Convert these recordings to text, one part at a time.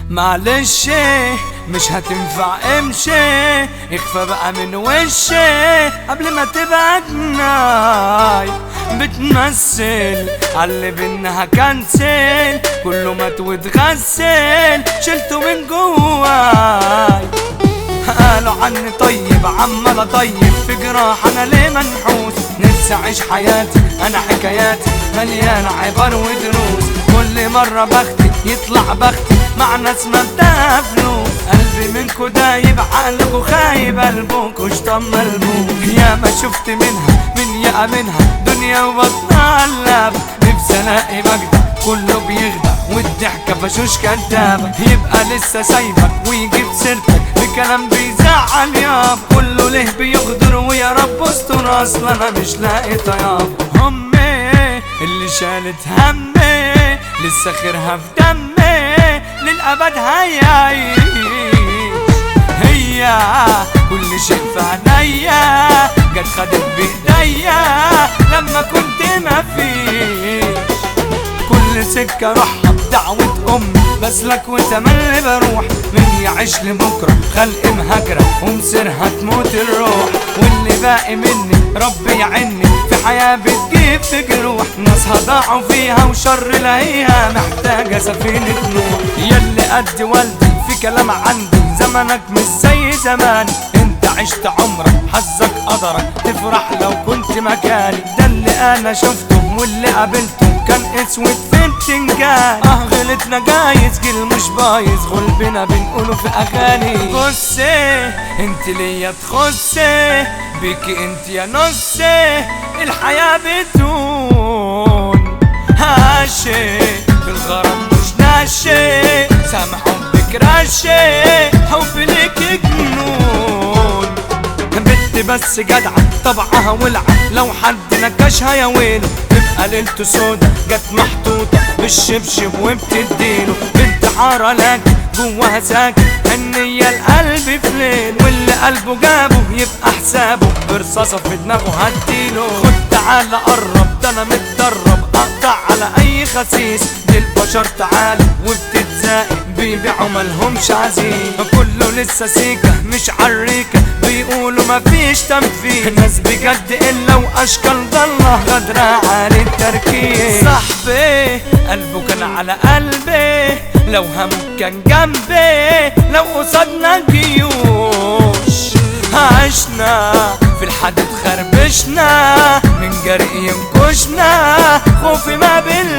معلش مش هتنفع امشي اخفى بقى من وشي قبل ما تبعدنا بتمثل عاللي بينا كنسل كله مات واتغسل شلته من جواي قالوا عني طيب عمال اطيب في جراح انا ليه منحوس نفسي اعيش حياتي انا حكاياتي مليانة عبر ودروس كل مرة بختي يطلع بختي مع ناس مبدأها فلوس قلبي منكو دايب عقلكو خايب قلبكو اشطم ملبوس يا ما شفت منها من يا منها دنيا وبطنها اللعب نفسي الاقي مجدة كله بيخدع والضحكة فشوش كدابة يبقى لسه سايبك ويجيب سيرتك بكلام بيزعل ياب كله ليه بيغدر ويا رب استر اصلا انا مش لاقي طياب امي اللي شالت همي لسه خيرها في دمي للابد هيعيش هي كل شيء في عينيا جت خدت بايديا لما كنت ما فيش كل سكة روحها بدعوة أمي بسلك وتملي بروح من يعيش لبكرة خلق مهجرة ومصيرها تموت الروح واللي باقي مني ربي يعيني في حياة بتجيب في جروح ناسها ضاعوا فيها وشر لاقيها محتاجة سفينة نوح ياللي قد والدي في كلام عندي زمنك مش زي زمان انت عشت عمرك حظك قدرك تفرح لو كنت مكاني ده اللي انا شفته واللي قابلته كان اسود في التنجان اه غلطنا جايز جيل مش بايظ غلبنا بنقوله في اغاني بصي انت ليا تخصي بيكي انت يا نصي الحياة بدون هاشي في الغرام مش ناشي سامح حبك راشي حب ليك جنون بنت بس جدعة طبعها ولعة لو حد نكشها يا ويله تبقى ليلته سودا جت محطوطة بالشبشب وبتديله بنت حارة لكن جواها ساكن هنية القلب في ليل واللي قلبه جابه يبقى حسابه برصاصة في دماغه هديله خد تعالى قرب ده انا متدرب اقطع على اي خسيس دي البشر تعالى وبتتزاقي بيبيعوا ملهمش عزيز كله لسه سيكة مش عريكة بيقولوا مفيش تنفيذ ناس بجد الا واشكال ضله غدرة عالي التركيز صاحبي قلبه كان على قلبي لو همك كان جنبي لو قصادنا جيوش عشنا في الحديد خربشنا من جري ينكشنا خوفي ما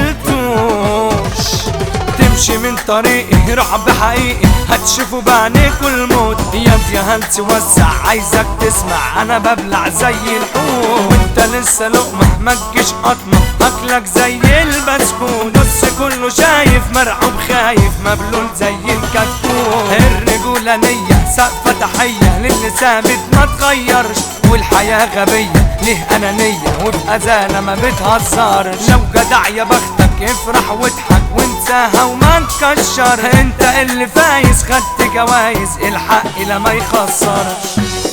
بلتوش تمشي من طريقي رعب حقيقي هتشوفوا بعينيكوا الموت يا يا هلس وسع عايزك تسمع انا ببلع زي الحوت وانت لسه لقمة ما تجيش قطمة اكلك زي البسكوت بص كله شايف مرعوب خايف مبلول زي الكتكوت الرجولة نية سقفة تحية للي ثابت ما تغيرش والحياة غبية ليه أنانية وفي أذانة ما بتهزرش لو جدع يا بختك افرح واضحك وانساها وما تكشر انت اللي فايز خدت جوايز الحق لا ما يخسرش